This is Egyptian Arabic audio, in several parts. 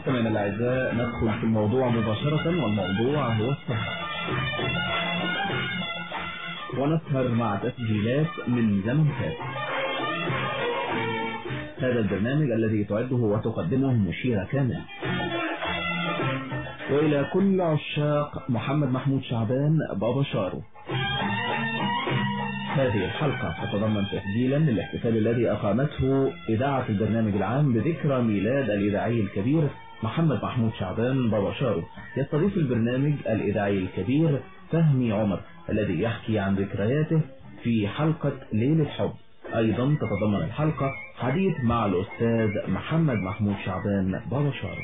مستمعينا الأعزاء ندخل في الموضوع مباشرة والموضوع هو السهر ونسهر مع تسجيلات من زمن فات هذا البرنامج الذي تعده وتقدمه مشيرة كامل وإلى كل عشاق محمد محمود شعبان بابا شارو هذه الحلقة تتضمن تسجيلا للاحتفال الذي أقامته إذاعة البرنامج العام بذكرى ميلاد الإذاعي الكبير محمد محمود شعبان بابا شارو يستضيف البرنامج الإذاعي الكبير فهمي عمر الذي يحكي عن ذكرياته في حلقة ليلة حب أيضا تتضمن الحلقة حديث مع الأستاذ محمد محمود شعبان بابا شارو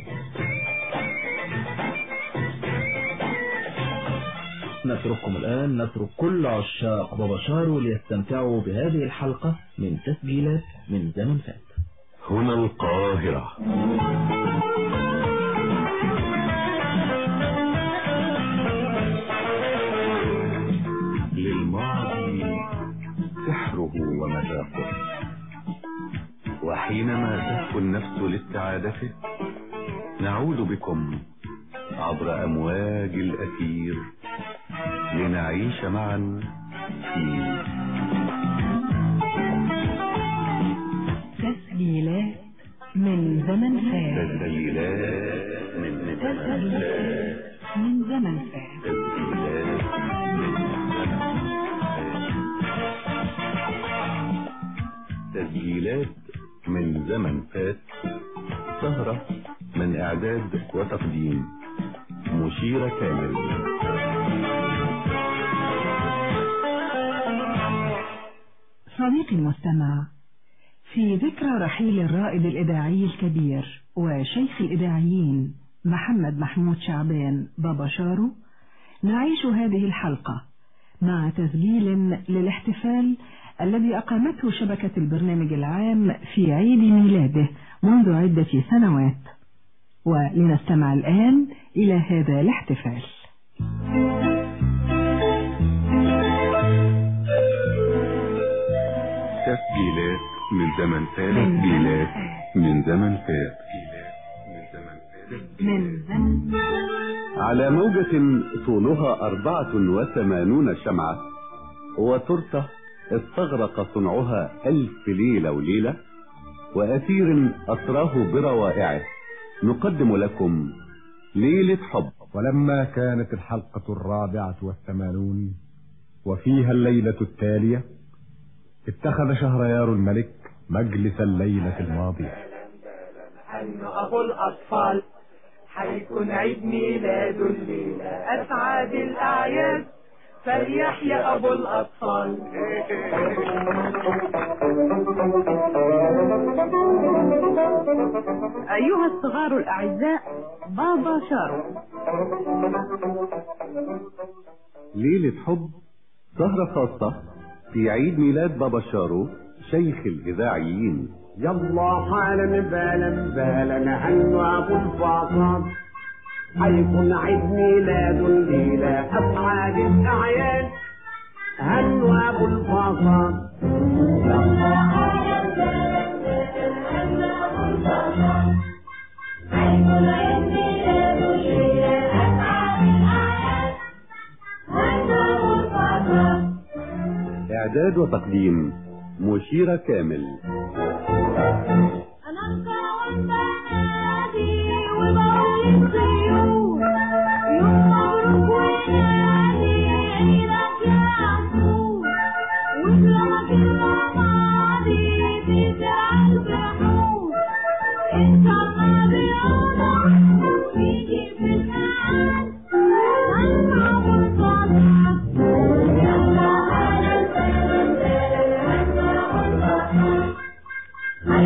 نترككم الآن نترك كل عشاق بابا شارو ليستمتعوا بهذه الحلقة من تسجيلات من زمن فات هنا القاهرة للماضي سحره ومذاقه وحينما تهفو النفس لاستعادته نعود بكم عبر أمواج الأثير لنعيش معا في تسجيلات من زمن فات تسجيلات من زمن تسجيلات من زمن فات تسجيلات تسجيلات من زمن فات سهرة من إعداد وتقديم مشيرة كامل صديقي المستمع في ذكرى رحيل الرائد الإذاعي الكبير وشيخ الإذاعيين محمد محمود شعبان بابا شارو نعيش هذه الحلقة مع تسجيل للاحتفال الذي أقامته شبكة البرنامج العام في عيد ميلاده منذ عدة سنوات ولنستمع الآن إلى هذا الاحتفال تسجيلات من زمن فات تسجيلات من زمن فات من زمن على موجة طولها أربعة وثمانون شمعة وترته استغرق صنعها ألف ليلة وليلة وأثير أسراه بروائعه نقدم لكم ليلة حب ولما كانت الحلقة الرابعة والثمانون وفيها الليلة التالية اتخذ شهريار الملك مجلس الليلة الماضية أنه أبو الأطفال حيكون عيد ميلاد الليلة أسعد الأعياد فليحيى أبو الأطفال أيها الصغار الأعزاء بابا شارو ليلة حب سهرة خاصة في عيد ميلاد بابا شارو شيخ الإذاعيين يلا حالا بالا بالا عنه أبو الفاصل حيكون عيد ميلاد الليلة أسعد الأعياد هنوا أبو الفاصل إعداد وتقديم مشيرة كامل أنا الكون بنادي وبقول الطيور يوم مبروك ونادي عيدك يا عصفور وكرمك الماضي تزعل بحور انت ما بيقولك ويجي في الحال أنت والصدح يلا على السلام سلام أنت والصدح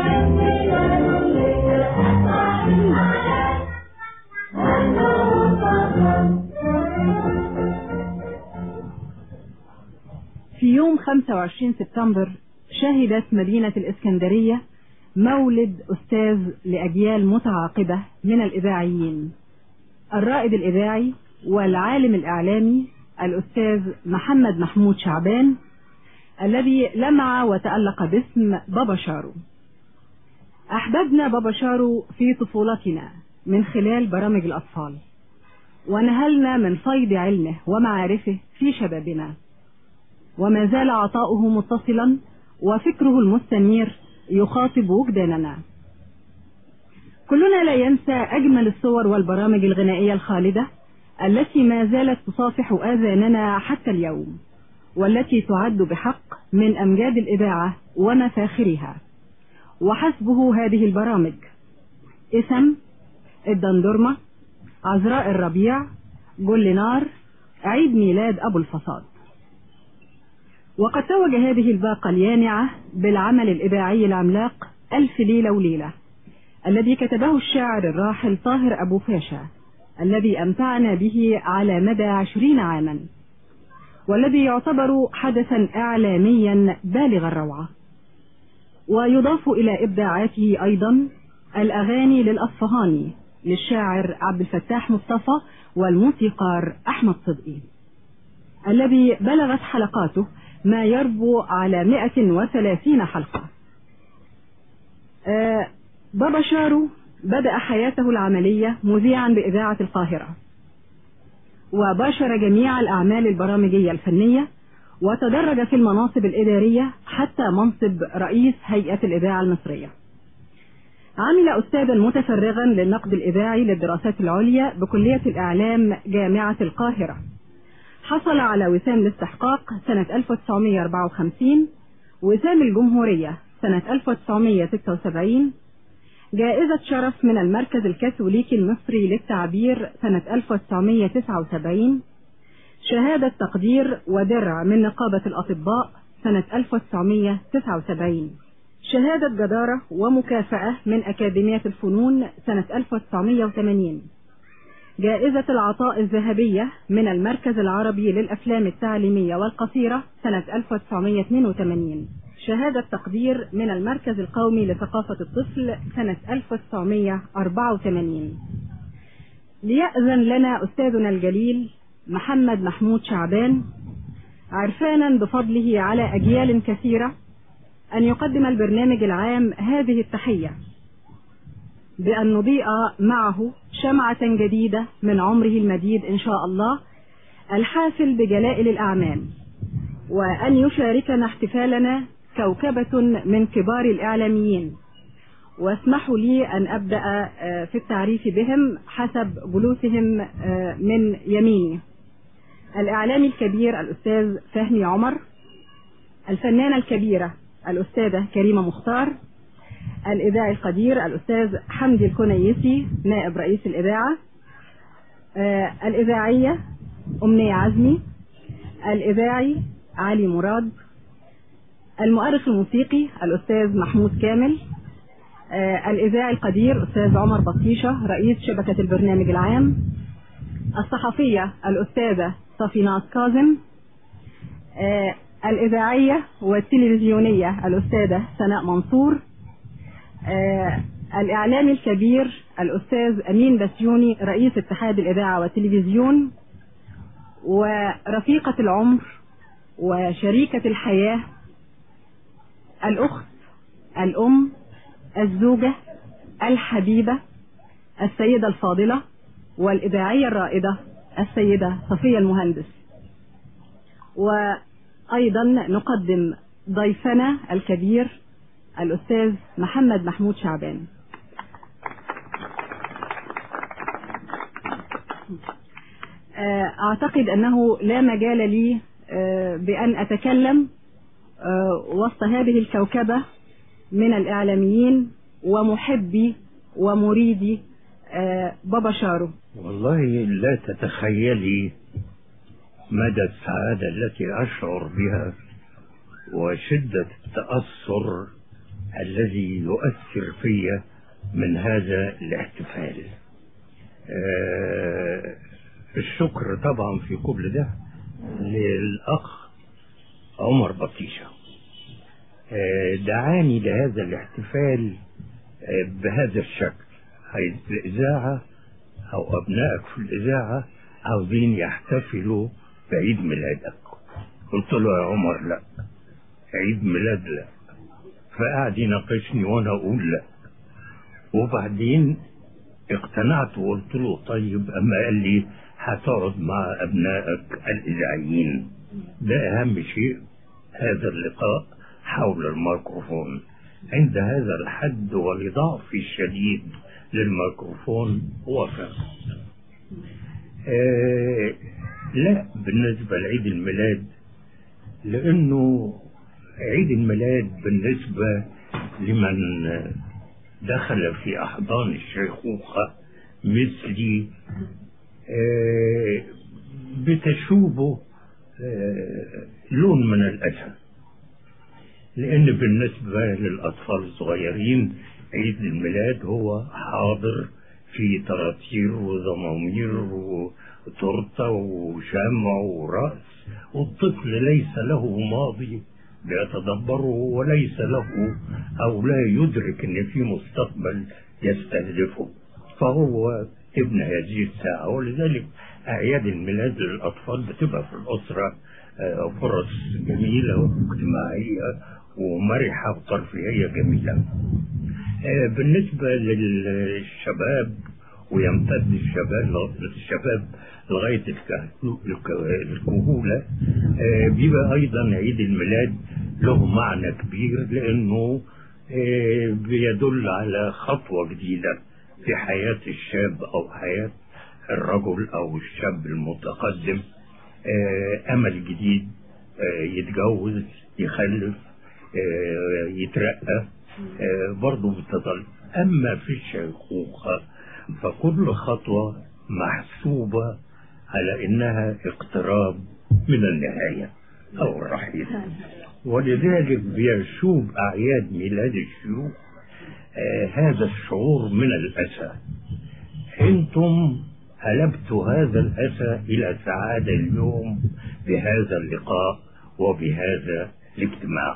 في يوم 25 سبتمبر شهدت مدينة الإسكندرية مولد أستاذ لأجيال متعاقبة من الإذاعيين الرائد الإذاعي والعالم الإعلامي الأستاذ محمد محمود شعبان الذي لمع وتألق باسم بابا شارو أحببنا بابا شارو في طفولتنا من خلال برامج الأطفال ونهلنا من فيض علمه ومعارفه في شبابنا وما زال عطاؤه متصلا وفكره المستنير يخاطب وجداننا كلنا لا ينسى أجمل الصور والبرامج الغنائية الخالدة التي ما زالت تصافح آذاننا حتى اليوم والتي تعد بحق من أمجاد الإذاعة ومفاخرها وحسبه هذه البرامج اسم الدندرمة عذراء الربيع جل نار عيد ميلاد أبو الفصاد وقد توج هذه الباقة اليانعة بالعمل الإذاعي العملاق ألف ليلة وليلة الذي كتبه الشاعر الراحل طاهر أبو فاشا الذي أمتعنا به على مدى عشرين عاما والذي يعتبر حدثا إعلاميا بالغ الروعة ويضاف إلى إبداعاته أيضا الأغاني للأصفهاني للشاعر عبد الفتاح مصطفى والموسيقار أحمد صدقي الذي بلغت حلقاته ما يربو على 130 حلقة آه بابا شارو بدأ حياته العملية مذيعا بإذاعة القاهرة وباشر جميع الأعمال البرامجية الفنية وتدرج في المناصب الإدارية حتى منصب رئيس هيئة الإذاعة المصرية عمل أستاذا متفرغا للنقد الإذاعي للدراسات العليا بكلية الإعلام جامعة القاهرة حصل على وسام الاستحقاق سنة 1954 وسام الجمهورية سنة 1976 جائزة شرف من المركز الكاثوليكي المصري للتعبير سنة 1979 شهادة تقدير ودرع من نقابة الأطباء سنة 1979 شهادة جدارة ومكافأة من أكاديمية الفنون سنة 1980 جائزة العطاء الذهبية من المركز العربي للأفلام التعليمية والقصيرة سنة 1982 شهادة تقدير من المركز القومي لثقافة الطفل سنة 1984 ليأذن لنا أستاذنا الجليل محمد محمود شعبان عرفانا بفضله على أجيال كثيرة أن يقدم البرنامج العام هذه التحية بأن نضيء معه شمعة جديدة من عمره المديد إن شاء الله الحافل بجلائل الأعمال وأن يشاركنا احتفالنا كوكبة من كبار الإعلاميين واسمحوا لي أن أبدأ في التعريف بهم حسب جلوسهم من يميني الإعلامي الكبير الأستاذ فهمي عمر الفنانة الكبيرة الأستاذة كريمة مختار الإذاعي القدير الأستاذ حمدي الكنيسي نائب رئيس الإذاعة آه الإذاعية أمنية عزمي الإذاعي علي مراد المؤرخ الموسيقي الأستاذ محمود كامل آه الإذاعي القدير أستاذ عمر بطيشة رئيس شبكة البرنامج العام الصحفية الأستاذة صفينات كاظم آه الإذاعية والتلفزيونية الأستاذة سناء منصور آه الإعلامي الكبير الأستاذ أمين بسيوني رئيس اتحاد الإذاعة والتلفزيون ورفيقة العمر وشريكة الحياة الأخت الأم الزوجة الحبيبة السيدة الفاضلة والإذاعية الرائدة السيدة صفية المهندس وأيضا نقدم ضيفنا الكبير الأستاذ محمد محمود شعبان أعتقد أنه لا مجال لي بأن أتكلم وسط هذه الكوكبة من الإعلاميين ومحبي ومريدي بابا شارو والله لا تتخيلي مدى السعادة التي أشعر بها وشدة التأثر الذي يؤثر في من هذا الاحتفال آه الشكر طبعا في كل ده للأخ عمر بطيشة آه دعاني لهذا الاحتفال آه بهذا الشكل حيث الإذاعة أو أبنائك في الإذاعة عاوزين يحتفلوا بعيد ميلادك قلت له يا عمر لا عيد ميلاد لا فقعد يناقشني وانا اقول لا وبعدين اقتنعت وقلت له طيب اما قال لي هتقعد مع ابنائك الاذاعيين ده اهم شيء هذا اللقاء حول الميكروفون عند هذا الحد ولضعفي الشديد للميكروفون وافق آه لا بالنسبة لعيد الميلاد لأنه عيد الميلاد بالنسبة لمن دخل في أحضان الشيخوخة مثلي آه، بتشوبه آه، لون من الأسى لأن بالنسبة للأطفال الصغيرين عيد الميلاد هو حاضر في تراتير وزمامير وتورته وشمع ورأس والطفل ليس له ماضي بيتدبره وليس له أو لا يدرك أن في مستقبل يستهدفه فهو ابن هذه الساعة ولذلك أعياد الميلاد للأطفال بتبقى في الأسرة آه، فرص جميلة واجتماعية ومرحة وترفيهية جميلة آه، بالنسبة للشباب ويمتد الشباب الشباب لغاية الك- الك- الكهولة آه، بيبقى أيضا عيد الميلاد له معنى كبير لأنه آه، بيدل على خطوة جديدة في حياة الشاب أو حياة الرجل أو الشاب المتقدم آه، أمل جديد آه، يتجوز يخلف آه، يترقى آه، برضه بتظل أما في الشيخوخة فكل خطوة محسوبة على إنها اقتراب من النهاية أو الرحيل ولذلك بيشوب أعياد ميلاد الشيوخ آه هذا الشعور من الأسى أنتم قلبتوا هذا الأسى إلى سعادة اليوم بهذا اللقاء وبهذا الاجتماع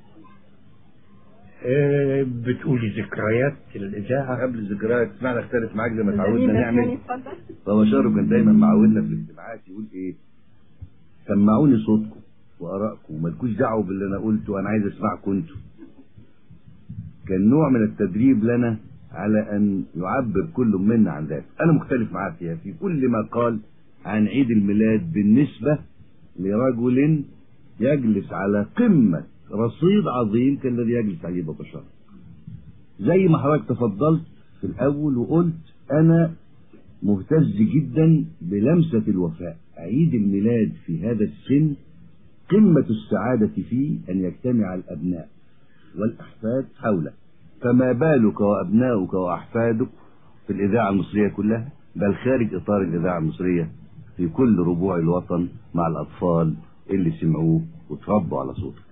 آه بتقولي ذكريات الإذاعة قبل الذكريات اسمعنا اختلف معاك زي ما تعودنا نعمل بابا شارو كان دايما معودنا في الاجتماعات يقول ايه سمعوني صوتكم وارائكم ومالكوش دعوه باللي انا قلته انا عايز اسمعكم انتوا كان نوع من التدريب لنا على ان يعبر كل منا عن ذلك انا مختلف معاه فيها في كل ما قال عن عيد الميلاد بالنسبه لرجل يجلس على قمه رصيد عظيم كالذي يجلس عليه بابا شارو زي ما حضرتك تفضلت في الاول وقلت انا مهتز جدا بلمسة الوفاء عيد الميلاد في هذا السن قمة السعادة فيه أن يجتمع الأبناء والأحفاد حوله فما بالك وأبناؤك وأحفادك في الإذاعة المصرية كلها بل خارج إطار الإذاعة المصرية في كل ربوع الوطن مع الأطفال اللي سمعوه وتربوا على صوتك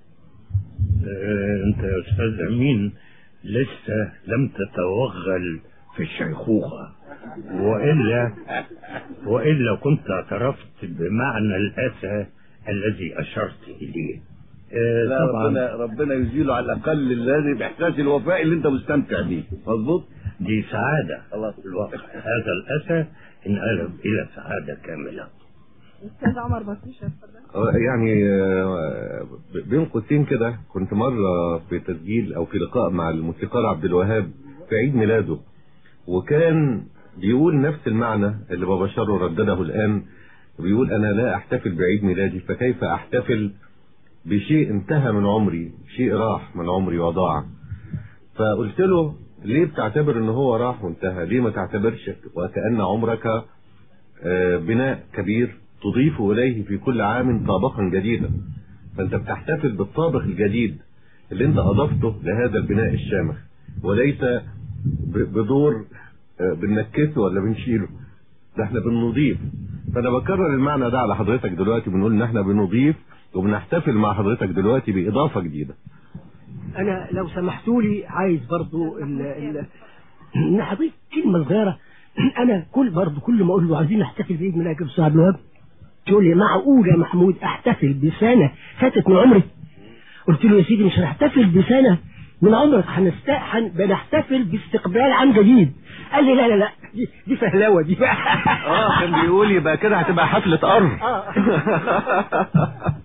آه، انت يا استاذ امين لسه لم تتوغل في الشيخوخة والا والا كنت اعترفت بمعنى الاسى الذي اشرت اليه آه، لا طبعا ربنا ربنا يزيله على الأقل الذي بإحساس الوفاء اللي أنت مستمتع بيه مظبوط دي سعادة خلاص الواقع هذا الاسى انقلب الى سعادة كاملة استاذ عمر بطيشه اتفضل آه، يعني آه، بين قوسين كده كنت مرة في تسجيل أو في لقاء مع الموسيقار عبد الوهاب في عيد ميلاده وكان بيقول نفس المعنى اللي بابا شارو ردده الآن بيقول أنا لا أحتفل بعيد ميلادي فكيف أحتفل بشيء انتهى من عمري شيء راح من عمري وضاع فقلت له ليه بتعتبر ان هو راح وانتهى ليه ما تعتبرش وكأن عمرك آه، بناء كبير تضيف إليه في كل عام طابقا جديدا فأنت بتحتفل بالطابق الجديد اللي أنت أضفته لهذا البناء الشامخ وليس ب- بدور آه، بننكسه ولا بنشيله ده احنا بنضيف فأنا بكرر المعنى ده على حضرتك دلوقتي بنقول إن احنا بنضيف وبنحتفل مع حضرتك دلوقتي بإضافة جديدة انا لو سمحتوا لي عايز برضو ال ال ان هضيف كلمه صغيره انا كل برضو كل ما اقول له عايزين نحتفل بعيد ميلاد استاذ عبد الوهاب تقول لي معقول يا محمود احتفل بسنه فاتت من عمري قلت له يا سيدي مش هنحتفل بسنه من عمرك هنست هن- بنحتفل باستقبال عام جديد قال لي لا لا لا دي, دي فهلوه دي بقى اه كان بيقول يبقى كده هتبقى حفلة قرن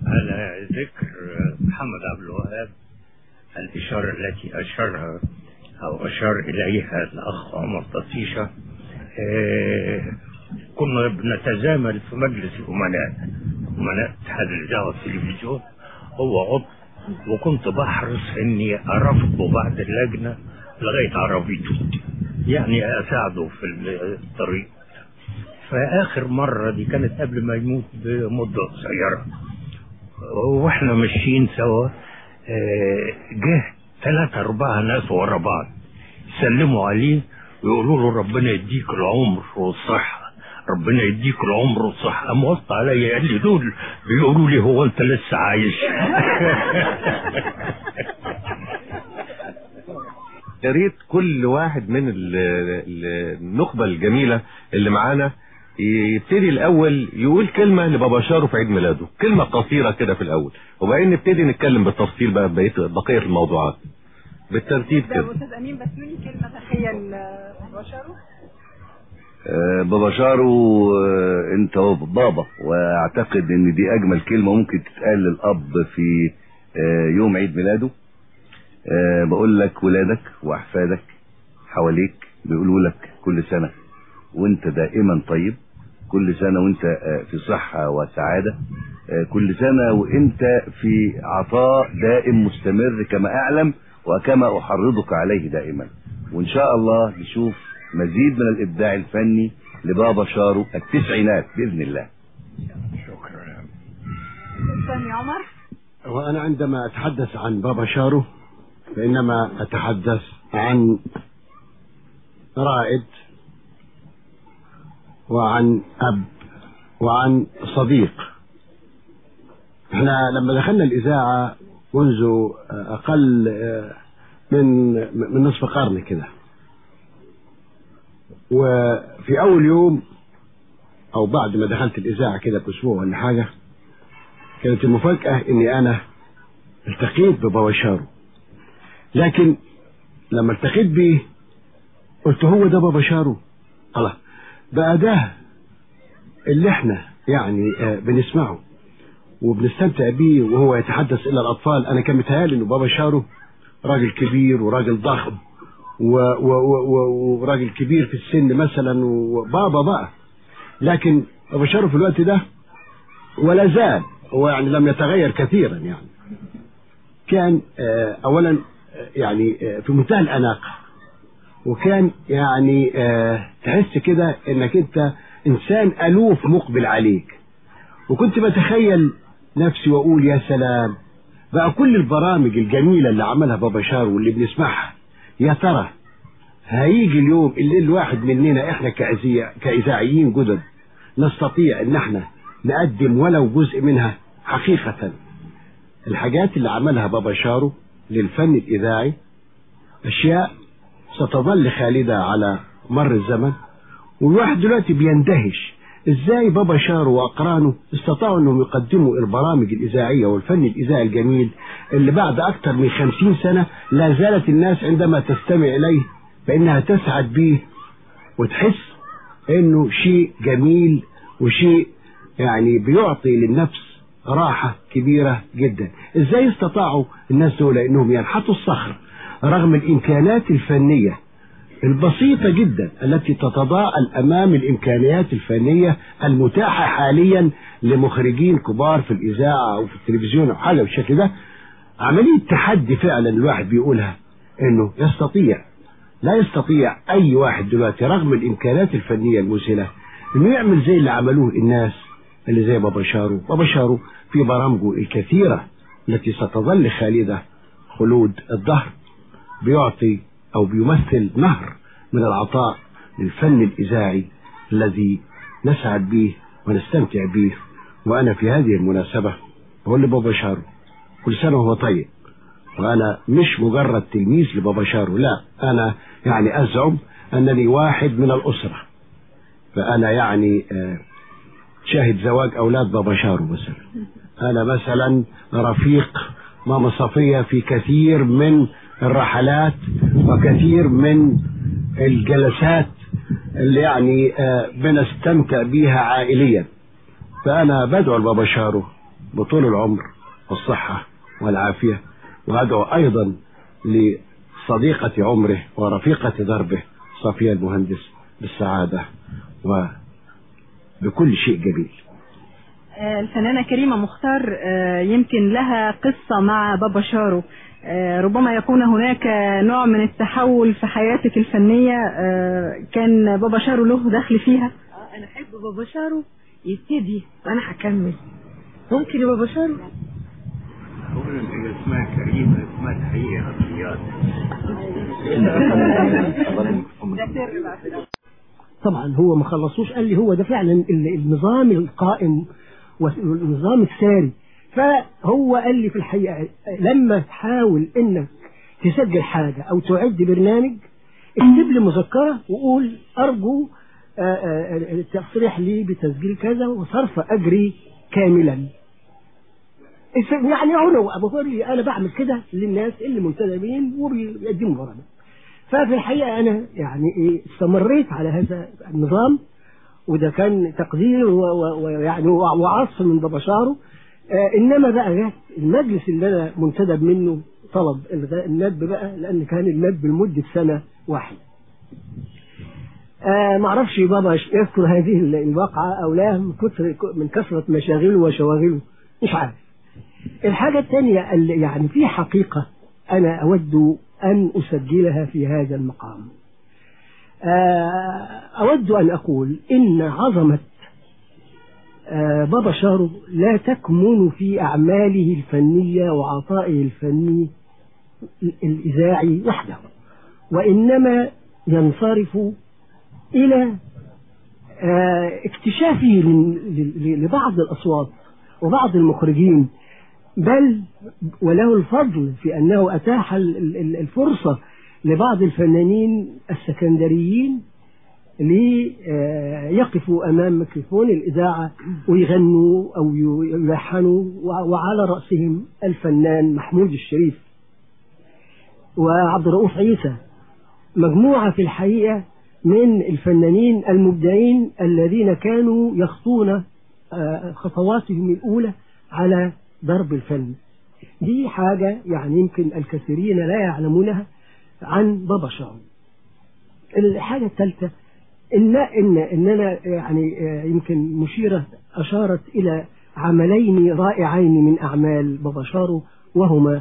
على ذكر محمد عبد الوهاب الإشارة التي أشارها أو أشار إليها الأخ عمر طفيشة آه، كنا بنتزامل في مجلس الأمناء أمناء اتحاد الإذاعة والتلفزيون هو عضو وكنت بحرص إني أرافقه بعد اللجنة لغاية عربيته يعني أساعده في الطريق فآخر مرة دي كانت قبل ما يموت بمدة قصيرة واحنا ماشيين سوا آه، جه ثلاثة أربعة ناس ورا بعض يسلموا عليه ويقولوا له ربنا يديك العمر والصحة ربنا يديك العمر والصحة قام وسط عليا قال لي دول بيقولوا لي هو أنت لسه عايش يا ريت كل واحد من ال- ال- النخبة الجميلة اللي معانا يبتدي الأول يقول كلمة لبابا شارو في عيد ميلاده كلمة قصيرة كده في الأول وبعدين نبتدي نتكلم بالتفصيل بقى بقية بقية الموضوعات بالترتيب كده استاذ امين بسيوني كلمه تحيه لبشره آه، بابا شارو آه، انت بابا واعتقد ان دي اجمل كلمة ممكن تتقال للاب في آه، يوم عيد ميلاده آه، بقول لك ولادك واحفادك حواليك بيقولوا لك كل سنة وانت دائما طيب كل سنة وانت آه، في صحة وسعادة آه، كل سنة وانت في عطاء دائم مستمر كما اعلم وكما احرضك عليه دائما وان شاء الله نشوف مزيد من الابداع الفني لبابا شارو التسعينات باذن الله شكرا سامي عمر وأنا عندما أتحدث عن بابا شارو فإنما أتحدث عن رائد وعن أب وعن صديق احنا لما دخلنا الإذاعة منذ أقل من من نصف قرن كده وفي أول يوم أو بعد ما دخلت الإذاعة كده بأسبوع ولا حاجة كانت المفاجأة إني أنا التقيت ببابا شارو لكن لما التقيت بيه قلت هو ده بابا شارو الله بقى ده اللي احنا يعني آه بنسمعه وبنستمتع بيه وهو يتحدث الى الاطفال انا كان متهيألي انه بابا شارو راجل كبير وراجل ضخم و و و و وراجل كبير في السن مثلا وبابا بقى لكن بابا شارو في الوقت ده ولا زال هو يعني لم يتغير كثيرا يعني كان آه، اولا آه، يعني آه، في منتهى الاناقه وكان يعني آه، تحس كده انك انت انسان الوف مقبل عليك وكنت بتخيل نفسي واقول يا سلام بقى كل البرامج الجميله اللي عملها بابا شارو واللي بنسمعها يا ترى هيجي اليوم اللي الواحد مننا احنا كأذيع- كاذاعيين جدد نستطيع ان احنا نقدم ولو جزء منها حقيقه الحاجات اللي عملها بابا شارو للفن الإذاعي أشياء ستظل خالدة على مر الزمن والواحد دلوقتي بيندهش ازاي بابا شارو واقرانه استطاعوا انهم يقدموا البرامج الاذاعيه والفن الاذاعي الجميل اللي بعد اكثر من خمسين سنه لا زالت الناس عندما تستمع اليه فانها تسعد به وتحس انه شيء جميل وشيء يعني بيعطي للنفس راحة كبيرة جدا ازاي استطاعوا الناس دول انهم ينحتوا الصخر رغم الامكانات الفنية البسيطة جدا التي تتضاءل امام الامكانيات الفنية المتاحة حاليا لمخرجين كبار في الاذاعة او في التلفزيون او حاجة بالشكل ده عملية تحدي فعلا الواحد بيقولها انه يستطيع لا يستطيع اي واحد دلوقتي رغم الامكانات الفنية المذهلة انه يعمل زي اللي عملوه الناس اللي زي بابا شارو بابا شارو في برامجه الكثيرة التي ستظل خالدة خلود الدهر بيعطي أو بيمثل نهر من العطاء للفن الإذاعي الذي نسعد به ونستمتع به وأنا في هذه المناسبة بقول لبابا شارو كل سنة وهو طيب وأنا مش مجرد تلميذ لبابا شارو لا أنا يعني أزعم أنني واحد من الأسرة فأنا يعني آه شاهد زواج أولاد بابا شارو مثلا أنا مثلا رفيق ماما صفية في كثير من الرحلات وكثير من الجلسات اللي يعني آه، بنستمتع بيها عائليا فأنا بدعو لبابا شارو بطول العمر والصحة والعافية وأدعو أيضا صديقة عمره ورفيقة دربه صفية المهندس بالسعادة وبكل شيء جميل آه، الفنانة كريمة مختار آه، يمكن لها قصة مع بابا شارو آه، ربما يكون هناك نوع من التحول في حياتك الفنية آه، كان بابا شارو له دخل فيها انا احب بابا شارو يبتدي وانا هكمل ممكن يا بابا شارو اولا هي اسمها كريمه اسمها الحقيقه عطيات طبعا هو ما خلصوش قال لي هو ده فعلا ال- النظام القائم والنظام الساري فهو قال لي في الحقيقة لما تحاول انك تسجل حاجة او تعد برنامج اكتب لي مذكرة وقول ارجو آه، آه، التصريح لي بتسجيل كذا وصرف اجري كاملا يعني هو ابو لي انا بعمل كده للناس اللي منتدبين وبيقدموا برامج ففي الحقيقة أنا يعني إيه استمريت على هذا النظام وده كان تقدير و- و- ويعني وع- وعصف من بابا شارو آه إنما بقى جه المجلس اللي أنا منتدب منه طلب إلغاء الندب بقى لأن كان الندب لمدة سنة واحدة آه معرفش بابا يش- يذكر هذه ال- الواقعة أو لا من كثر من كثرة مشاغله وشواغله مش عارف الحاجة الثانية اللي يعني في حقيقة أنا أود أن أسجلها في هذا المقام آه، أود أن أقول إن عظمة آه، بابا شارو لا تكمن في أعماله الفنية وعطائه الفني ال- الإذاعي وحده وإنما ينصرف إلى آه، اكتشافه لل- لل- لبعض الأصوات وبعض المخرجين بل وله الفضل في أنه أتاح ال- ال- الفرصة لبعض الفنانين السكندريين ليقفوا أمام ميكروفون الإذاعة ويغنوا أو ي- يلحنوا وع- وعلى رأسهم الفنان محمود الشريف وعبد الرؤوف عيسى مجموعة في الحقيقة من الفنانين المبدعين الذين كانوا يخطون آه، خطواتهم الأولى على ضرب الفن دي حاجة يعني يمكن الكثيرين لا يعلمونها عن بابا شارو الحاجة الثالثة إن إن إننا يعني آه، يمكن مشيرة أشارت إلى عملين رائعين من أعمال بابا شارو وهما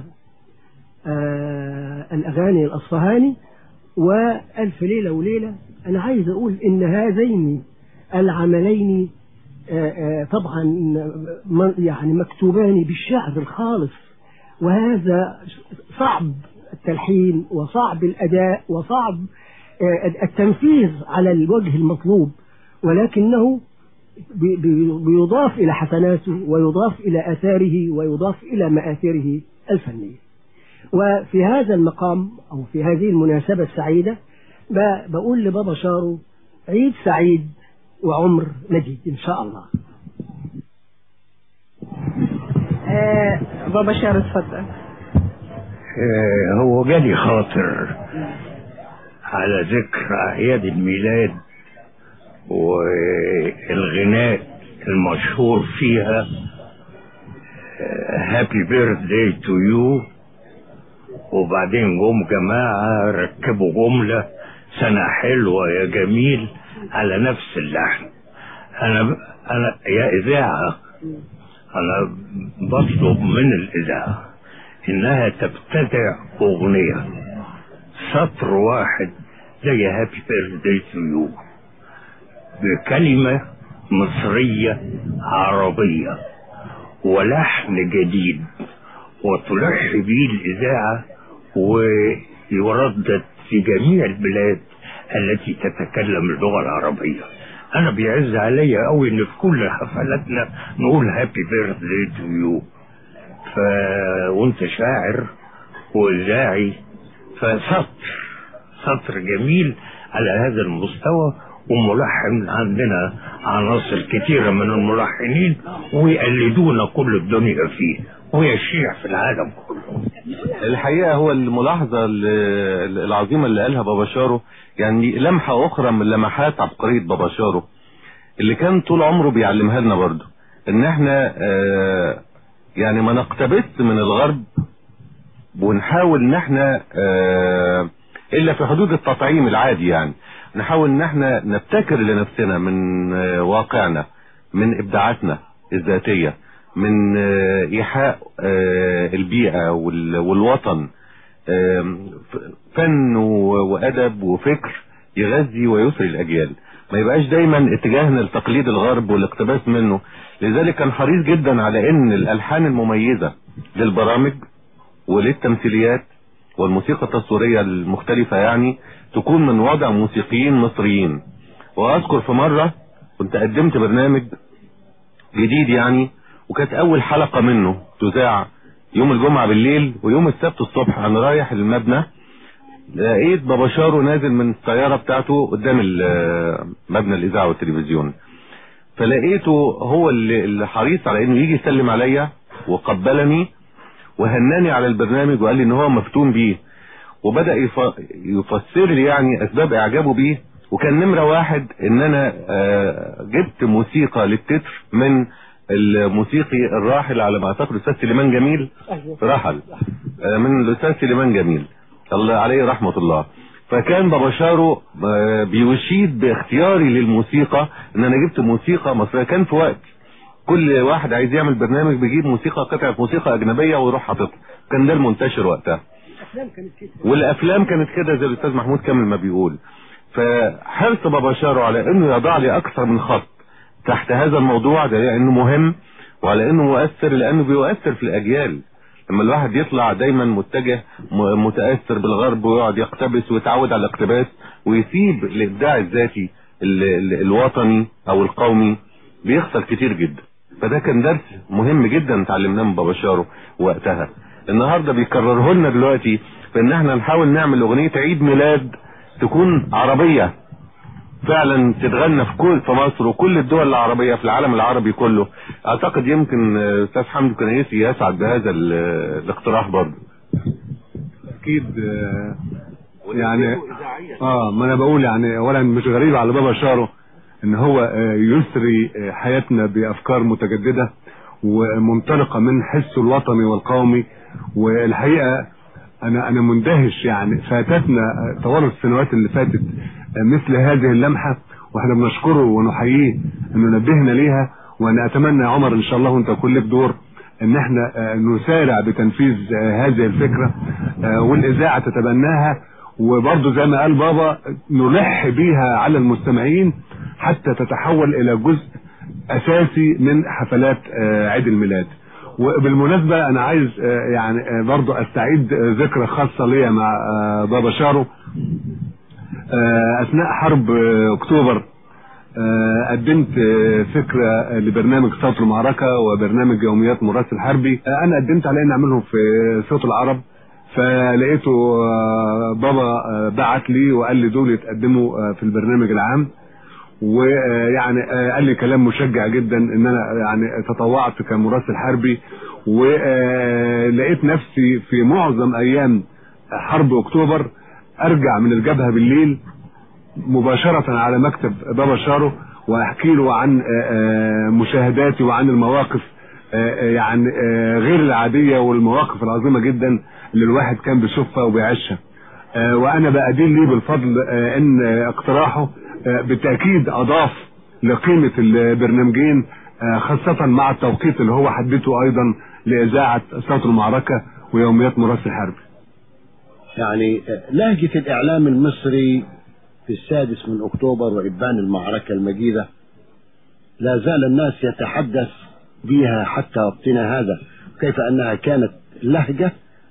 آه، الأغاني الأصفهاني وألف ليلة وليلة أنا عايز أقول إن هذين العملين آه، آه، طبعا م- يعني مكتوبان بالشعر الخالص وهذا صعب التلحين وصعب الأداء وصعب آه، التنفيذ على الوجه المطلوب ولكنه بي- بي- بيضاف إلى حسناته ويضاف إلى آثاره ويضاف إلى مآثره الفنية وفي هذا المقام أو في هذه المناسبة السعيدة ب- بقول لبابا شارو عيد سعيد وعمر مجيد إن شاء الله آه، بابا شارو اتفضل آه، هو جالي خاطر على ذكر أعياد الميلاد والغناء المشهور فيها هابي بيرث داي تو يو وبعدين جم جماعة ركبوا جملة سنة حلوة يا جميل على نفس اللحن أنا أنا يا إذاعة أنا بطلب من الإذاعة إنها تبتدع أغنية سطر واحد زي هابي بيرثداي تو يو بكلمة مصرية عربية ولحن جديد وتلح به الإذاعة ويردد في جميع البلاد التي تتكلم اللغة العربية أنا بيعز عليا قوي إن في كل حفلاتنا نقول هابي بيرثداي تو يو ف وانت شاعر وإذاعي فسطر سطر جميل على هذا المستوى وملحن عندنا عناصر كثيرة من الملحنين ويقلدون كل الدنيا فيه ويشيع في العالم كله الحقيقة هو الملاحظة ال- العظيمة اللي قالها بابا شارو يعني لمحة أخرى من لمحات عبقرية بابا شارو اللي كان طول عمره بيعلمها لنا برضه إن إحنا آه، يعني ما نقتبس من الغرب ونحاول ان احنا آه، الا في حدود التطعيم العادي يعني نحاول ان احنا نبتكر لنفسنا من آه، واقعنا من ابداعاتنا الذاتيه من آه، ايحاء آه، البيئه وال- والوطن آم، ف- فن و- وادب وفكر يغذي ويسري الاجيال ما يبقاش دايما اتجاهنا لتقليد الغرب والاقتباس منه لذلك كان حريص جدا على ان الالحان المميزه للبرامج وللتمثيليات والموسيقى التصويريه المختلفه يعني تكون من وضع موسيقيين مصريين واذكر في مره كنت قدمت برنامج جديد يعني وكانت اول حلقه منه تذاع يوم الجمعه بالليل ويوم السبت الصبح انا رايح المبنى لقيت بابا شارو نازل من الطياره بتاعته قدام ال- مبنى الاذاعه والتلفزيون فلقيته هو اللي اللي حريص على انه يجي يسلم عليا وقبلني وهناني على البرنامج وقال لي ان هو مفتون بيه وبدا يف- يفسر لي يعني اسباب اعجابه بيه وكان نمره واحد ان انا آه، جبت موسيقى للتتر من الموسيقي الراحل على ما اعتقد الاستاذ سليمان جميل رحل آه، من الاستاذ سليمان جميل الله عليه رحمه الله فكان بابا شارو آه، بيشيد باختياري للموسيقى ان انا جبت موسيقى مصريه كان في وقت كل واحد عايز يعمل برنامج بيجيب موسيقى قطعه موسيقى اجنبيه ويروح حاططها كان ده المنتشر وقتها الافلام كانت كده والافلام كانت كده زي الاستاذ محمود كامل ما بيقول فحرص بابا شارو على انه يضع لي اكثر من خط تحت هذا الموضوع ده لانه مهم وعلى انه مؤثر لانه بيؤثر في الاجيال لما الواحد يطلع دايما متجه م- متاثر بالغرب ويقعد يقتبس ويتعود على الاقتباس ويسيب الابداع الذاتي ال- ال- الوطني او القومي بيخسر كتير جدا فده كان درس مهم جدا اتعلمناه من بابا شارو وقتها النهارده بيكرره لنا دلوقتي في ان احنا نحاول نعمل اغنيه عيد ميلاد تكون عربيه فعلا تتغنى في كل في مصر وكل الدول العربيه في العالم العربي كله اعتقد يمكن آه، استاذ حمدي كنيسي يسعد بهذا ال- الاقتراح برضه اكيد آه، يعني اه ما انا بقول يعني اولا مش غريب على بابا شارو ان هو آه، يسري آه، حياتنا بافكار متجدده ومنطلقه من حسه الوطني والقومي والحقيقه انا انا مندهش يعني فاتتنا آه، طوال السنوات اللي فاتت آه، مثل هذه اللمحه واحنا بنشكره ونحييه انه نبهنا ليها وانا اتمنى يا عمر ان شاء الله وانت كل لك دور ان احنا آه، نسارع بتنفيذ آه، هذه الفكره آه، والاذاعه تتبناها وبرضه زي ما قال بابا نلح بيها على المستمعين حتى تتحول الى جزء اساسي من حفلات آه، عيد الميلاد وبالمناسبه انا عايز آه، يعني آه، برضه استعيد آه، ذكرى خاصه ليا مع آه، بابا شارو آه، اثناء حرب آه، اكتوبر آه، قدمت آه، فكرة آه، لبرنامج صوت المعركة وبرنامج يوميات مراسل حربي آه، أنا قدمت على إني أعملهم في صوت العرب فلقيته آه، بابا آه، بعت لي وقال لي دول يتقدموا آه، في البرنامج العام ويعني قال لي كلام مشجع جدا ان انا يعني تطوعت كمراسل حربي ولقيت نفسي في معظم ايام حرب اكتوبر ارجع من الجبهه بالليل مباشرة على مكتب بابا شارو واحكي له عن آه، آه، مشاهداتي وعن المواقف آه، آه، يعني آه، غير العادية والمواقف العظيمة جدا اللي الواحد كان بيشوفها وبيعيشها آه، وانا بأدين ليه بالفضل آه، ان آه، اقتراحه آه، بالتأكيد اضاف لقيمة البرنامجين آه، خاصة مع التوقيت اللي هو حدده ايضا لإذاعة صوت المعركة ويوميات مراسل حربي يعني لهجة الإعلام المصري في السادس من أكتوبر وإبان المعركة المجيدة لا زال الناس يتحدث بها حتى وقتنا هذا كيف أنها كانت لهجة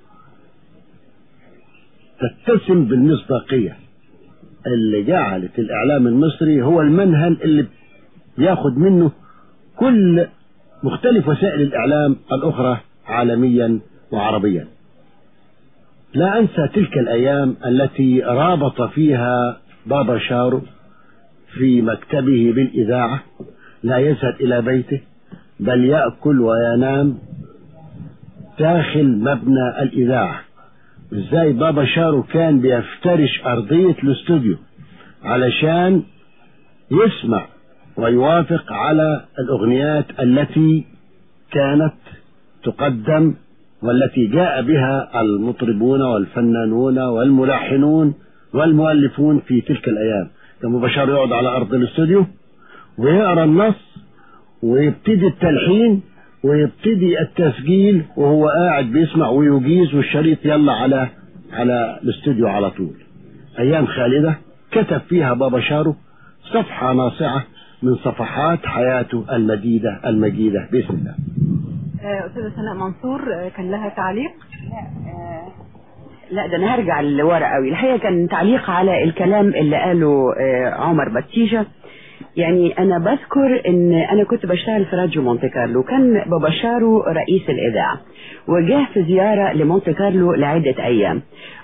تتسم بالمصداقية اللي جعلت الإعلام المصري هو المنهل اللي بياخد منه كل مختلف وسائل الإعلام الأخرى عالميا وعربيا لا أنسى تلك الأيام التي رابط فيها بابا شارو في مكتبه بالإذاعة لا يذهب إلى بيته بل يأكل وينام داخل مبنى الإذاعة ازاي بابا شارو كان بيفترش أرضية الاستوديو علشان يسمع ويوافق على الأغنيات التي كانت تقدم والتي جاء بها المطربون والفنانون والملحنون والمؤلفون في تلك الأيام كان بشار يقعد على أرض الاستوديو ويقرأ النص ويبتدي التلحين ويبتدي التسجيل وهو قاعد بيسمع ويجيز والشريط يلا على على الاستوديو على طول أيام خالدة كتب فيها بابا شارو صفحة ناصعة من صفحات حياته المديدة المجيدة بإذن الله آه، أستاذة سناء منصور آه، كان لها تعليق لا ده انا هرجع لورا قوي الحقيقه كان تعليق على الكلام اللي قاله آه، عمر باتيجا يعني انا بذكر ان انا كنت بشتغل في راديو مونte كارلو كان بابا شارو رئيس الاذاعه وجه في زياره لمونte كارلو لعده ايام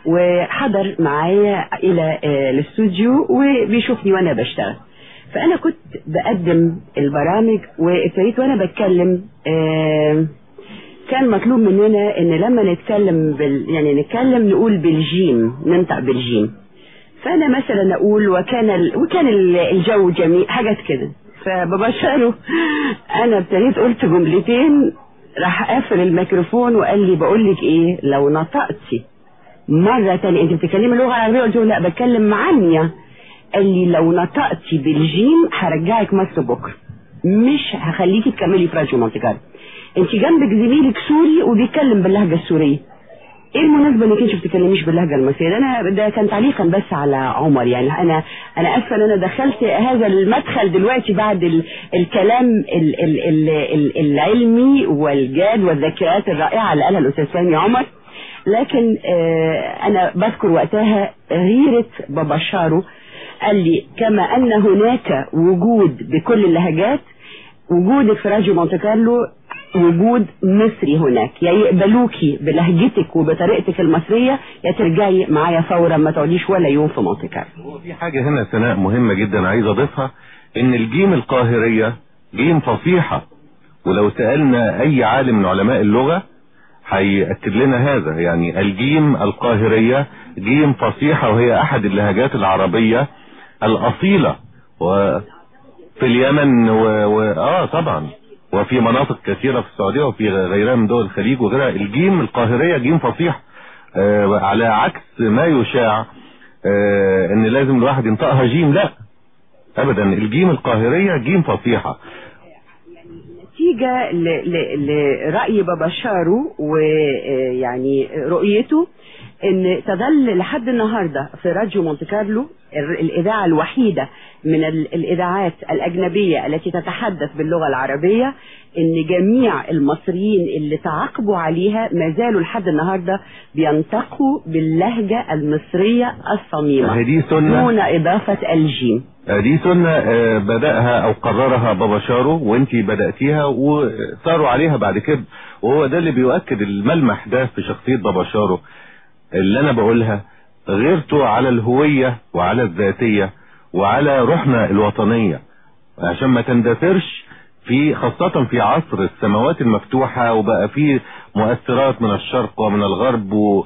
وحضر معايا الى آه، الاستوديو وبيشوفني وانا بشتغل فانا كنت بقدم البرامج وابتديت وانا بتكلم آه كان مطلوب مننا ان لما نتكلم بال يعني نتكلم نقول بالجيم ننطق بالجيم فانا مثلا اقول وكان ال... وكان ال- الجو جميل حاجات كده فببشره انا ابتديت قلت جملتين راح قافل الميكروفون وقال لي بقول لك ايه لو نطقتي مرة تانية انت بتتكلمي لغة عربية قلت له لا بتكلم معنية قال لي لو نطقتي بالجيم هرجعك مصر بكرة مش هخليكي تكملي في راديو مونte كارلو انت جنبك زميلك سوري وبيتكلم باللهجة السورية ايه المناسبة انك انت بتتكلميش باللهجة المصرية ده انا ده كان تعليقا بس على عمر يعني انا انا اسفة ان انا دخلت هذا المدخل دلوقتي بعد ال الكلام ال ال ال ال العلمي والجاد والذكريات الرائعة اللي قالها الاستاذ سامي عمر لكن آه انا بذكر وقتها غيرة بابا شارو قال لي كما ان هناك وجود بكل اللهجات وجودك في راديو مونte كارلو وجود مصري هناك يا يقبلوكي بلهجتك وبطريقتك المصرية يا ترجعي معايا فورا ما تقعديش ولا يوم في مونte كارلو في حاجة هنا سناء مهمة جدا عايز اضيفها ان الجيم القاهرية جيم فصيحة ولو سألنا اي عالم من علماء اللغة هيأكد لنا هذا يعني الجيم القاهرية جيم فصيحة وهي احد اللهجات العربية الاصيلة وفي اليمن و... و... اه طبعا وفي مناطق كثيرة في السعودية وفي غيرها من دول الخليج وغيرها الجيم القاهرية جيم فصيح آه على عكس ما يشاع آه ان لازم الواحد ينطقها جيم لا ابدا الجيم القاهرية جيم فصيحة نتيجة ل- ل- لرأي بابا شارو ويعني رؤيته ان تظل لحد النهاردة في راديو مونte كارلو ال- الإذاعة الوحيدة من ال- الإذاعات الأجنبية التي تتحدث باللغة العربية ان جميع المصريين اللي تعاقبوا عليها ما زالوا لحد النهاردة بينطقوا باللهجة المصرية الصميمة هذه سنة دون إضافة الجيم آه، دي سنة آه، بدأها او قررها بابا شارو وانتي بدأتيها وصاروا عليها بعد كده وهو ده اللي بيؤكد الملمح ده في شخصية بابا شارو اللي انا بقولها غيرته على الهوية وعلى الذاتية وعلى روحنا الوطنية عشان ما تندثرش في خاصة في عصر السماوات المفتوحة وبقى في مؤثرات من الشرق ومن الغرب و...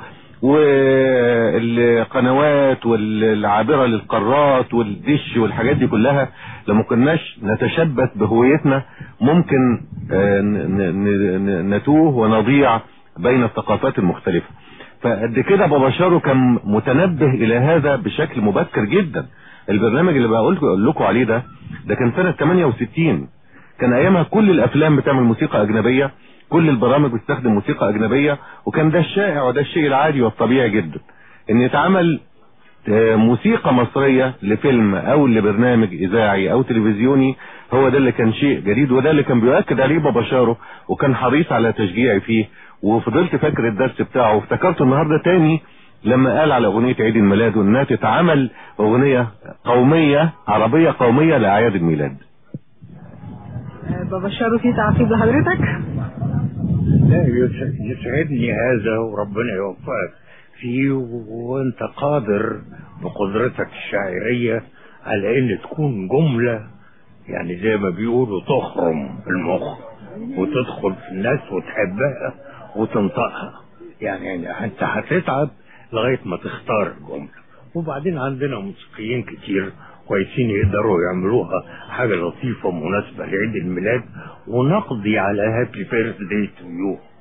والقنوات والعابرة للقارات والدش والحاجات دي كلها لما كناش نتشبث بهويتنا ممكن آه، ن- ن- ن- نتوه ونضيع بين الثقافات المختلفة فقد كده بابا شارو كان متنبه الى هذا بشكل مبكر جدا البرنامج اللي بقول أقول لكم عليه ده ده كان سنة 68 كان ايامها كل الافلام بتعمل موسيقى اجنبية كل البرامج بتستخدم موسيقى اجنبية وكان ده الشائع وده الشيء العادي والطبيعي جدا ان يتعمل آه، موسيقى مصرية لفيلم او لبرنامج اذاعي او تلفزيوني هو ده اللي كان شيء جديد وده اللي كان بيؤكد عليه بابا شارو وكان حريص على تشجيعي فيه وفضلت فاكر الدرس بتاعه وافتكرته النهارده تاني لما قال على اغنية عيد الميلاد وانها تتعمل اغنية قومية عربية قومية لاعياد الميلاد آه، بابا شارو في تعقيب لحضرتك لا يس- يسعدني هذا وربنا يوفقك فيه وانت قادر بقدرتك الشاعرية على ان تكون جملة يعني زي ما بيقولوا تخرم المخ وتدخل في الناس وتحبها وتنطقها يعني انت هتتعب لغاية ما تختار الجملة وبعدين عندنا موسيقيين كتير كويسين يقدروا يعملوها حاجة لطيفة مناسبة لعيد الميلاد ونقضي على هابي بيرث داي تو يو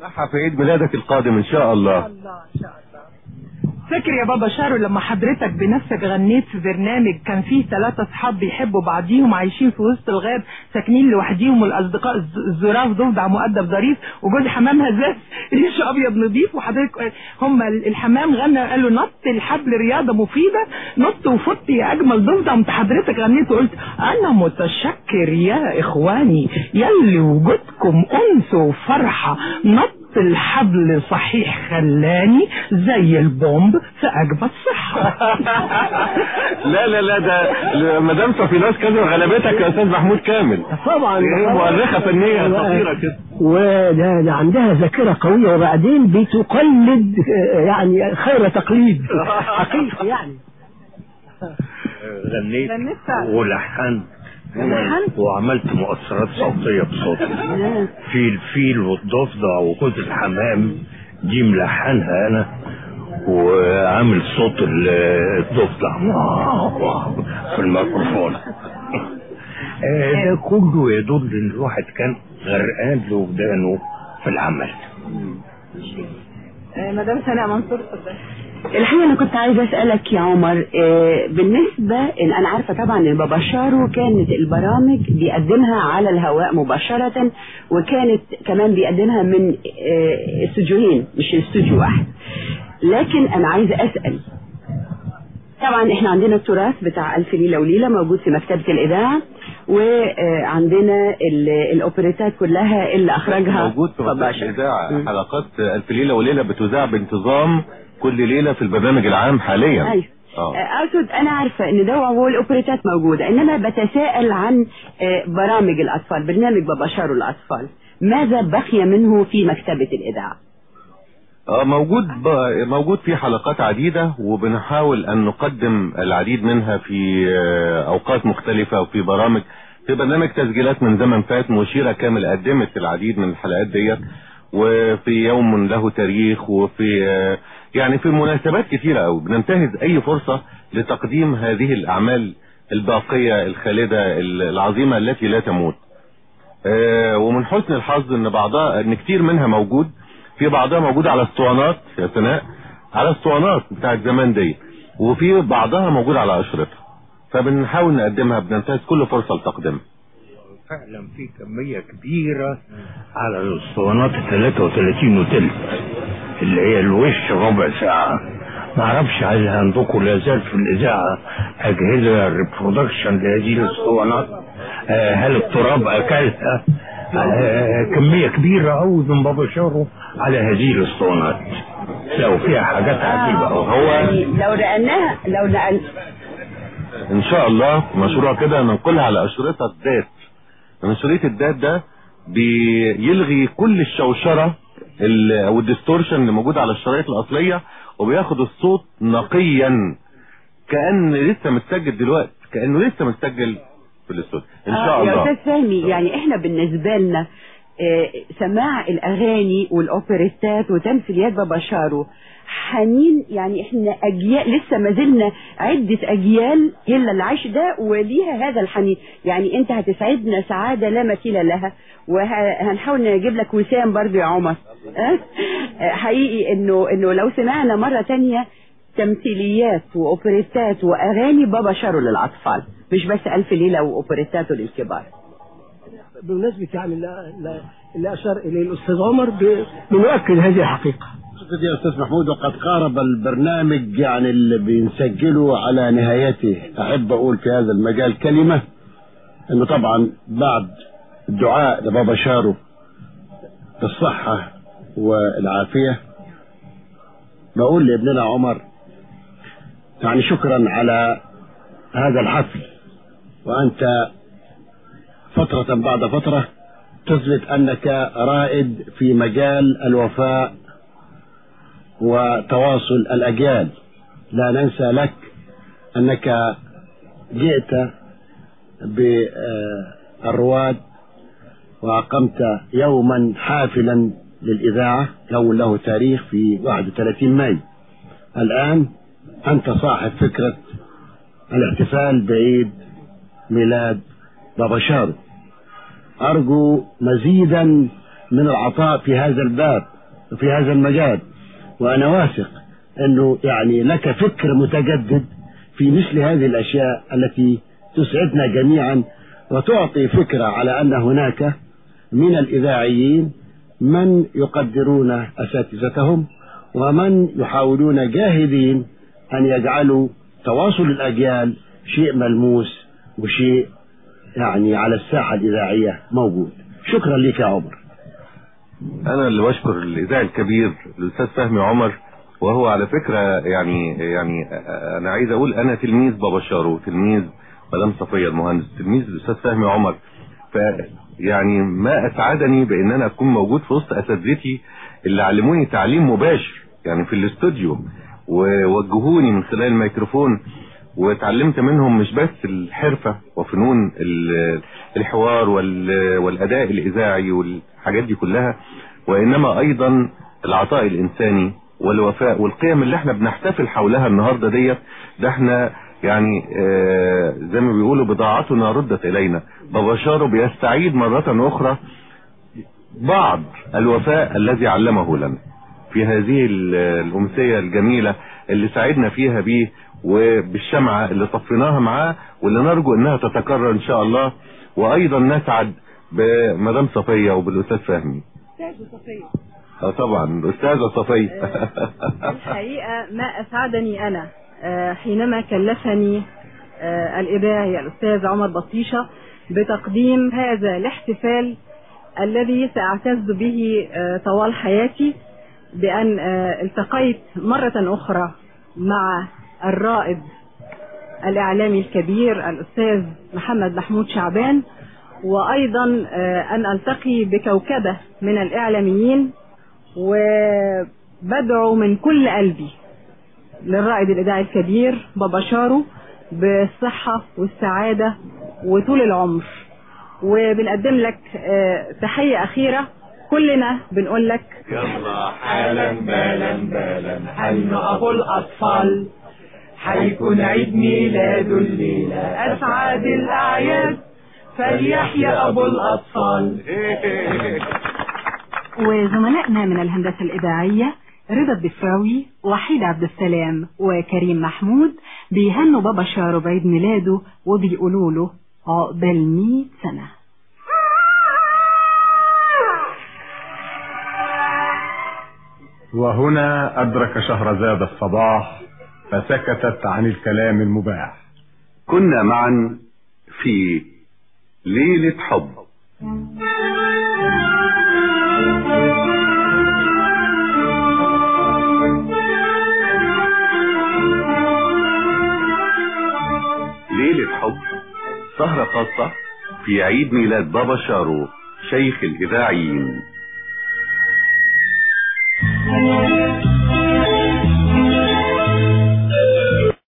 نسمعها في عيد ميلادك القادم ان شاء الله فاكر يا بابا شارو لما حضرتك بنفسك غنيت في برنامج كان فيه ثلاثة اصحاب بيحبوا بعضيهم عايشين في وسط الغاب ساكنين لوحديهم والاصدقاء الز- الزراف ضفدع مؤدب ظريف وجوز حمام هزاز ريش ابيض نظيف وحضرتك هم الحمام غنى قال له نط الحبل رياضة مفيدة نط وفط يا اجمل ضفدع انت حضرتك غنيت وقلت انا متشكر يا اخواني يلي وجودكم انس وفرحة نط الحبل صحيح خلاني زي البومب في اجمل صحة لا لا لا ده مدام صفيناس كذا غلبتك يا استاذ محمود كامل طبعا هي مؤرخه فنيه خطيره كده وده ده عندها ذاكرة قوية وبعدين بتقلد آه، يعني خير تقليد حقيقي يعني غنيت غنيت فعلا. ولحنت لحنت؟ وعملت مؤثرات صوتية بصوتي في الفيل والضفدع وجوز الحمام دي ملحنها انا وعامل صوت ال- الضفدع في الميكروفون آه، ده كله يدل ان الواحد كان غرقان لوجدانه في العمل مدام سناء منصور اتفضلي الحقيقة أنا كنت عايزة أسألك يا عمر آه، بالنسبة إن أنا عارفة طبعا إن بابا شارو كانت البرامج بيقدمها على الهواء مباشرة وكانت كمان بيقدمها من آه، استوديوهين مش استوديو واحد لكن أنا عايزة أسأل طبعا احنا عندنا التراث بتاع ألف ليلة وليلة موجود في مكتبة الإذاعة وعندنا ال- الأوبريتات كلها اللي أخرجها موجود في بابا مكتبة شارو. الإذاعة حلقات ألف ليلة وليلة بتذاع بانتظام كل ليلة في البرنامج العام حاليا أيوة. اه اقصد انا عارفه ان ده هو الاوبريتات موجوده انما بتساءل عن آه، برامج الاطفال برنامج بابا شارو الاطفال ماذا بقي منه في مكتبه الاذاعه اه موجود ب- موجود في حلقات عديدة وبنحاول أن نقدم العديد منها في آه، أوقات مختلفة وفي برامج في برنامج تسجيلات من زمن فات مشيرة كامل قدمت العديد من الحلقات ديت وفي يوم له تاريخ وفي آه، يعني في مناسبات كثيرة أوي بننتهز أي فرصة لتقديم هذه الأعمال الباقية الخالدة العظيمة التي لا تموت آه، ومن حسن الحظ ان بعضها ان كتير منها موجود في بعضها موجود على اسطوانات يا سناء على اسطوانات بتاعت زمان دي وفي بعضها موجود على اشرطه فبنحاول نقدمها بننتهز كل فرصه لتقديمها فعلا في كمية كبيرة على الاسطوانات 33 وتلت اللي هي الوش ربع ساعة ما اعرفش هل عندكم لا زال في الاذاعة اجهزة ريبرودكشن لهذه الاسطوانات آه، هل التراب اكلها آه، كمية كبيرة قوي من بابا شارو على هذه الاسطوانات لو فيها حاجات عجيبة هو يعني لو نقلناها لو نقل ان شاء الله مشروع كده ننقلها على اشرطه الدات لان شريط الدات ده بيلغي كل الشوشره ال- او الديستورشن اللي موجود على الشرايط الاصليه وبياخد الصوت نقيا كان لسه متسجل دلوقتي كانه لسه متسجل في الاستوديو ان شاء آه، يا الله استاذ فهمي يعني احنا بالنسبه لنا آه، سماع الاغاني والاوبريتات وتمثيليات بابا شارو حنين يعني احنا اجيال لسه ما زلنا عده اجيال الا اللي عايش ده وليها هذا الحنين يعني انت هتسعدنا سعاده لا مثيل لها وهنحاول نجيب لك وسام برضو يا عمر آه؟ آه، حقيقي انه انه لو سمعنا مره تانية تمثيليات واوبريتات واغاني بابا شارو للاطفال مش بس الف ليله واوبريتاته للكبار بمناسبة يعني اللي- اللي- اللي أشار إليه الأستاذ عمر ب- بنؤكد هذه الحقيقة أعتقد يا أستاذ محمود وقد قارب البرنامج يعني اللي بنسجله على نهايته أحب أقول في هذا المجال كلمة أنه طبعا بعد الدعاء لبابا شارو بالصحة والعافية بقول لابننا عمر يعني شكرا على هذا الحفل وأنت فترة بعد فترة تثبت أنك رائد في مجال الوفاء وتواصل الأجيال لا ننسى لك أنك جئت بالرواد وأقمت يوما حافلا للإذاعة يوم له تاريخ في 31 ماي الآن أنت صاحب فكرة الاحتفال بعيد ميلاد بابا شارو أرجو مزيدا من العطاء في هذا الباب وفي هذا المجال وأنا واثق أنه يعني لك فكر متجدد في مثل هذه الأشياء التي تسعدنا جميعا وتعطي فكرة على أن هناك من الإذاعيين من يقدرون أساتذتهم ومن يحاولون جاهدين أن يجعلوا تواصل الأجيال شيء ملموس وشيء يعني على الساحة الإذاعية موجود شكرا لك يا عمر انا اللي بشكر الاذاعي الكبير الاستاذ فهمي عمر وهو على فكره يعني يعني انا عايز اقول انا تلميذ بابا شارو تلميذ مدام صفيه المهندس تلميذ الاستاذ فهمي عمر ف يعني ما اسعدني بان انا اكون موجود في وسط اساتذتي اللي علموني تعليم مباشر يعني في الاستوديو ووجهوني من خلال الميكروفون واتعلمت منهم مش بس الحرفة وفنون ال- الحوار وال- والأداء الإذاعي والحاجات دي كلها وإنما أيضا العطاء الإنساني والوفاء والقيم اللي احنا بنحتفل حولها النهاردة ديت ده احنا يعني آه زي ما بيقولوا بضاعتنا ردت إلينا بابا شارو بيستعيد مرة أخرى بعض الوفاء الذي علمه لنا في هذه ال- الأمسية الجميلة اللي سعدنا فيها بيه وبالشمعة اللي طفيناها معاه واللي نرجو انها تتكرر ان شاء الله وايضا نسعد بمدام صفية وبالاستاذ فهمي أستاذ صفية اه طبعا الاستاذة صفية الحقيقة ما أسعدني أنا آه، حينما كلفني آه، الإذاعي الأستاذ عمر بطيشة بتقديم هذا الاحتفال الذي سأعتز به آه، طوال حياتي بأن آه، التقيت مرة أخرى مع الرائد الإعلامي الكبير الأستاذ محمد محمود شعبان وأيضا آه، أن ألتقي بكوكبة من الإعلاميين وبدعو من كل قلبي للرائد الإذاعي الكبير بابا شارو بالصحة والسعادة وطول العمر وبنقدم لك آه، تحية أخيرة كلنا بنقول لك يلا حالا بالا بالا حن أبو الأطفال حيكون عيد ميلاده الليلة أسعد الأعياد فليحيى أبو الأطفال وزملائنا من الهندسة الإذاعية رضا الدفراوي وحيد عبد السلام وكريم محمود بيهنوا بابا شارو بعيد ميلاده وبيقولوا له عقبال 100 سنة وهنا أدرك شهرزاد الصباح فسكتت عن الكلام المباح كنا معا في ليلة حب ليلة حب سهرة خاصة في عيد ميلاد بابا شارو شيخ الإذاعيين